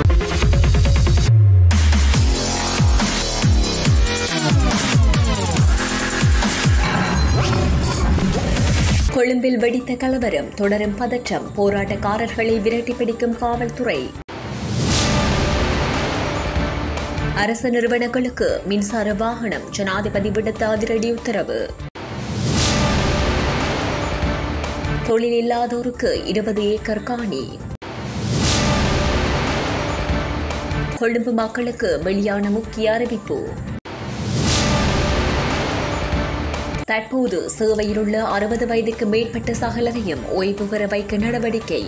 கொழும்பில் வெடித்த கலவரம் தொடரும் பதற்றம் போராட்டக்காரர்களை விரட்டி பிடிக்கும் காவல்துறை அரசு நிறுவனங்களுக்கு மின்சார வாகனம் ஜனாதிபதி விடுத்த அதிரடி உத்தரவு தொழில் இல்லாதோருக்கு இருபது ஏக்கர் காணி கொழும்பு மக்களுக்கு வெளியான முக்கிய அறிவிப்பு தற்போது சேவையிலுள்ள அறுபது வயதுக்கு மேற்பட்ட சகலரையும் ஓய்வு பெற வைக்க நடவடிக்கை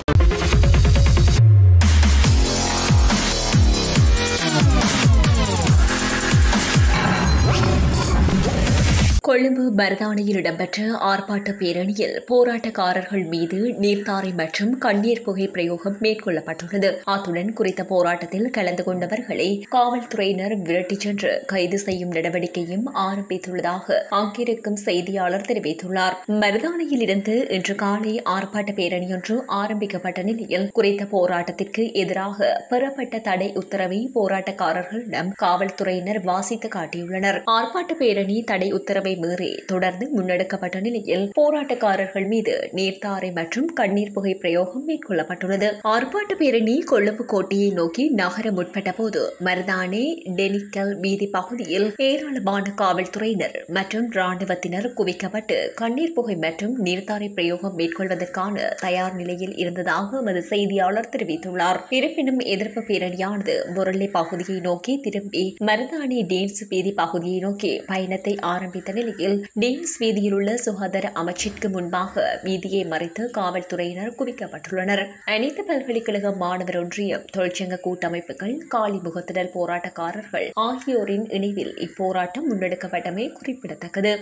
கொழும்பு மருதானையில் இடம்பெற்ற ஆர்ப்பாட்ட பேரணியில் போராட்டக்காரர்கள் மீது நீர்த்தாரை மற்றும் கண்ணீர் புகை பிரயோகம் மேற்கொள்ளப்பட்டுள்ளது அத்துடன் குறித்த போராட்டத்தில் கலந்து கொண்டவர்களை காவல்துறையினர் விரட்டிச் சென்று கைது செய்யும் நடவடிக்கையும் ஆரம்பித்துள்ளதாக அங்கிருக்கும் செய்தியாளர் தெரிவித்துள்ளார் மருதானையில் இருந்து இன்று காலை ஆர்ப்பாட்ட பேரணியொன்று ஆரம்பிக்கப்பட்ட நிலையில் குறித்த போராட்டத்திற்கு எதிராக பெறப்பட்ட தடை உத்தரவை போராட்டக்காரர்களிடம் காவல்துறையினர் வாசித்து காட்டியுள்ளனர் ஆர்ப்பாட்ட பேரணி தடை உத்தரவை மீறி தொடர்ந்து முன்னெடுக்கப்பட்ட நிலையில் போராட்டக்காரர்கள் மீது நீர்த்தாரை மற்றும் கண்ணீர் புகை பிரயோகம் மேற்கொள்ளப்பட்டுள்ளது ஆர்ப்பாட்ட பேரணி கொழும்பு கோட்டையை நோக்கி நகர முற்பட்ட போது மருதானே டெனிக்கல் வீதி பகுதியில் ஏராளமான காவல்துறையினர் மற்றும் ராணுவத்தினர் குவிக்கப்பட்டு கண்ணீர் புகை மற்றும் நீர்த்தாரை பிரயோகம் மேற்கொள்வதற்கான தயார் நிலையில் இருந்ததாக எமது செய்தியாளர் தெரிவித்துள்ளார் இருப்பினும் எதிர்ப்பு பேரணியானது முரளி பகுதியை நோக்கி திரும்பி மருதானி டேன்ஸ் வீதி பகுதியை நோக்கி பயணத்தை ஆரம்பித்த நிலையில் டேன்ஸ் வீதியில் உள்ள சுகாதார அமைச்சிற்கு முன்பாக வீதியை மறைத்து காவல்துறையினர் குவிக்கப்பட்டுள்ளனர் அனைத்து பல்கலைக்கழக மாணவர் ஒன்றியம் தொழிற்சங்க கூட்டமைப்புகள் காலி முகத்திடல் போராட்டக்காரர்கள் ஆகியோரின் இணைவில் இப்போராட்டம் முன்னெடுக்கப்பட்டமை குறிப்பிடத்தக்கது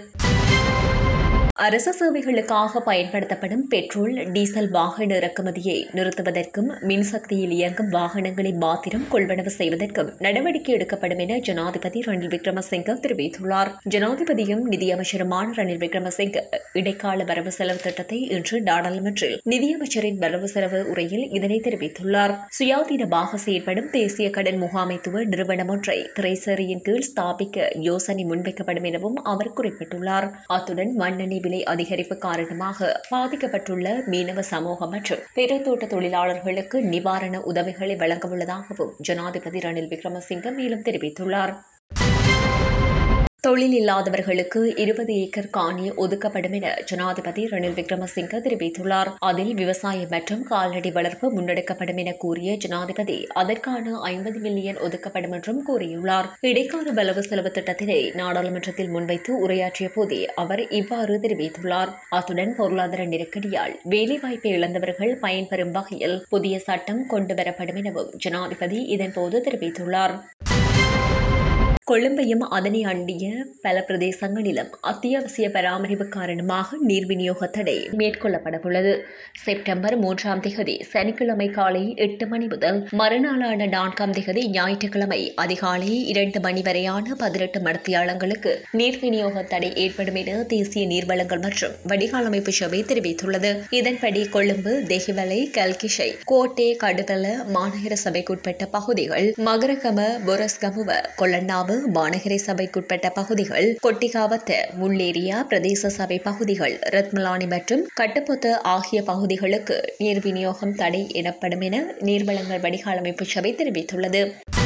அரசு சேவைகளுக்காக பயன்படுத்தப்படும் பெட்ரோல் டீசல் வாகன இறக்குமதியை நிறுத்துவதற்கும் மின்சக்தியில் இயங்கும் வாகனங்களை மாத்திரம் கொள்வனவு செய்வதற்கும் நடவடிக்கை எடுக்கப்படும் என ஜனாதிபதி ரணில் விக்ரமசிங்க தெரிவித்துள்ளார் ஜனாதிபதியும் நிதியமைச்சருமான ரணில் விக்ரமசிங்க இடைக்கால வரவு செலவு திட்டத்தை இன்று நாடாளுமன்றில் நிதியமைச்சரின் வரவு செலவு உரையில் இதனை தெரிவித்துள்ளார் சுயாதீனமாக செயல்படும் தேசிய கடன் முகாமைத்துவ நிறுவனம் ஒன்றை திரைசேரியின் கீழ் ஸ்தாபிக்க யோசனை முன்வைக்கப்படும் எனவும் அவர் குறிப்பிட்டுள்ளார் அத்துடன் மண்ணெண்ணெய் விலை அதிகரிப்பு காரணமாக பாதிக்கப்பட்டுள்ள மீனவ சமூகம் மற்றும் பெருந்தோட்ட தொழிலாளர்களுக்கு நிவாரண உதவிகளை வழங்கவுள்ளதாகவும் ஜனாதிபதி ரணில் விக்ரமசிங்க மேலும் தெரிவித்துள்ளார் தொழில் இல்லாதவர்களுக்கு இருபது ஏக்கர் காணி ஒதுக்கப்படும் என ஜனாதிபதி ரணில் விக்ரமசிங்க தெரிவித்துள்ளார் அதில் விவசாயம் மற்றும் கால்நடை வளர்ப்பு முன்னெடுக்கப்படும் என கூறிய ஜனாதிபதி அதற்கான ஐம்பது மில்லியன் ஒதுக்கப்படும் என்றும் கூறியுள்ளார் இடைக்கால வரவு செலவு திட்டத்தினை நாடாளுமன்றத்தில் முன்வைத்து உரையாற்றிய போதே அவர் இவ்வாறு தெரிவித்துள்ளார் அத்துடன் பொருளாதார நெருக்கடியால் வேலைவாய்ப்பை இழந்தவர்கள் பயன்பெறும் வகையில் புதிய சட்டம் கொண்டுவரப்படும் எனவும் ஜனாதிபதி இதன்போது தெரிவித்துள்ளார் கொழும்பையும் அதனை அண்டிய பல பிரதேசங்களிலும் அத்தியாவசிய பராமரிப்பு காரணமாக நீர் விநியோக தடை மேற்கொள்ளப்படவுள்ளது செப்டம்பர் மூன்றாம் திகதி சனிக்கிழமை காலை எட்டு மணி முதல் மறுநாளான நான்காம் திகதி ஞாயிற்றுக்கிழமை அதிகாலை இரண்டு மணி வரையான பதினெட்டு மடத்தியாளங்களுக்கு நீர் விநியோக தடை ஏற்படும் என தேசிய நீர்வளங்கள் மற்றும் வடிகால் அமைப்பு சபை தெரிவித்துள்ளது இதன்படி கொழும்பு தெஹிவலை கல்கிஷை கோட்டே கடுகல மாநகர சபைக்குட்பட்ட பகுதிகள் மகரகம பொரஸ்கமுவ கொள்ளண்டாவு மாநகர சபைக்குட்பட்ட பகுதிகள் கொட்டிகாவத்த முள்ளேரியா பிரதேச சபை பகுதிகள் ரத்மலானி மற்றும் கட்டுப்பொத்து ஆகிய பகுதிகளுக்கு நீர் விநியோகம் தடை எனப்படும் என நீர்வளங்கள் வடிகால் அமைப்பு சபை தெரிவித்துள்ளது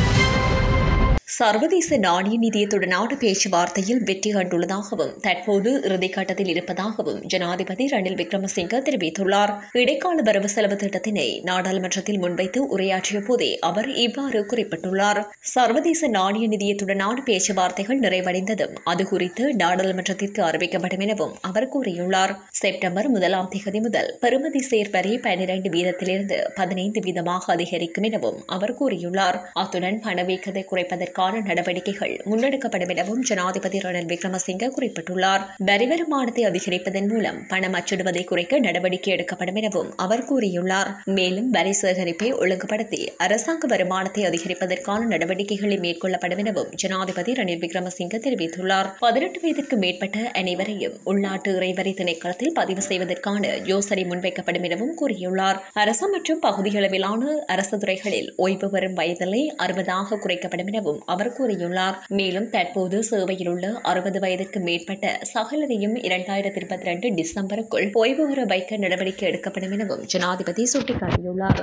சர்வதேச நாணய நிதியத்துடனான பேச்சுவார்த்தையில் வெற்றி கண்டுள்ளதாகவும் தற்போது இறுதிக்கட்டத்தில் இருப்பதாகவும் ஜனாதிபதி ரணில் விக்ரமசிங்க தெரிவித்துள்ளார் இடைக்கால வரவு செலவு திட்டத்தினை நாடாளுமன்றத்தில் முன்வைத்து உரையாற்றிய போதே அவர் இவ்வாறு குறிப்பிட்டுள்ளார் சர்வதேச நாணய நிதியத்துடனான பேச்சுவார்த்தைகள் நிறைவடைந்ததும் அது குறித்து நாடாளுமன்றத்திற்கு அறிவிக்கப்படும் எனவும் அவர் கூறியுள்ளார் செப்டம்பர் முதலாம் தேதி முதல் பெறுமதி சேர்வரி பனிரண்டு வீதத்திலிருந்து பதினைந்து வீதமாக அதிகரிக்கும் எனவும் அவர் கூறியுள்ளார் அத்துடன் பணவீக்கத்தை குறைப்பதற்கான செய்வதற்கான நடவடிக்கைகள் முன்னெடுக்கப்படும் எனவும் ஜனாதிபதி ரணில் விக்ரமசிங்க குறிப்பிட்டுள்ளார் வரி வருமானத்தை அதிகரிப்பதன் மூலம் பணம் அச்சிடுவதை குறைக்க நடவடிக்கை எடுக்கப்படும் எனவும் அவர் கூறியுள்ளார் மேலும் வரி சேகரிப்பை ஒழுங்குபடுத்தி அரசாங்க வருமானத்தை அதிகரிப்பதற்கான நடவடிக்கைகளை மேற்கொள்ளப்படும் எனவும் ஜனாதிபதி ரணில் விக்ரமசிங்க தெரிவித்துள்ளார் பதினெட்டு வயதிற்கு மேற்பட்ட அனைவரையும் உள்நாட்டு இறைவரி திணைக்களத்தில் பதிவு செய்வதற்கான யோசனை முன்வைக்கப்படும் எனவும் கூறியுள்ளார் அரசு மற்றும் பகுதியளவிலான அரசு துறைகளில் ஓய்வு பெறும் வயதிலை அறுபதாக குறைக்கப்படும் எனவும் அவர் கூறியுள்ளார் மேலும் தற்போது சேவையில் உள்ள அறுபது வயதிற்கு மேற்பட்ட சகலரையும் இரண்டாயிரத்தி இருபத்தி ரெண்டு டிசம்பருக்குள் ஓய்வு பெற வைக்க நடவடிக்கை எடுக்கப்படும் எனவும் ஜனாதிபதி சுட்டிக்காட்டியுள்ளார்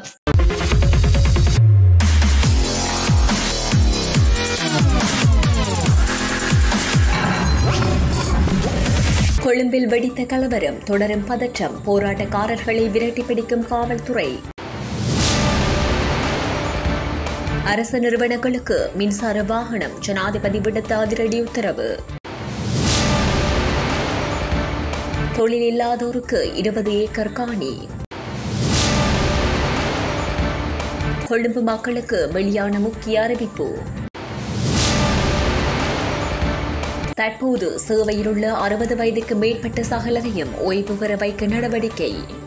கொழும்பில் வெடித்த கலவரம் தொடரும் பதற்றம் போராட்டக்காரர்களை விரட்டி பிடிக்கும் காவல்துறை அரசு நிறுவனங்களுக்கு மின்சார வாகனம் ஜனாதிபதி விடுத்த அதிரடி உத்தரவு தொழில் இல்லாதோருக்கு இருபது ஏக்கர் காணி கொழும்பு மக்களுக்கு வெளியான முக்கிய அறிவிப்பு தற்போது சேவையில் உள்ள அறுபது வயதுக்கு மேற்பட்ட சகலரையும் ஓய்வு பெற வைக்க நடவடிக்கை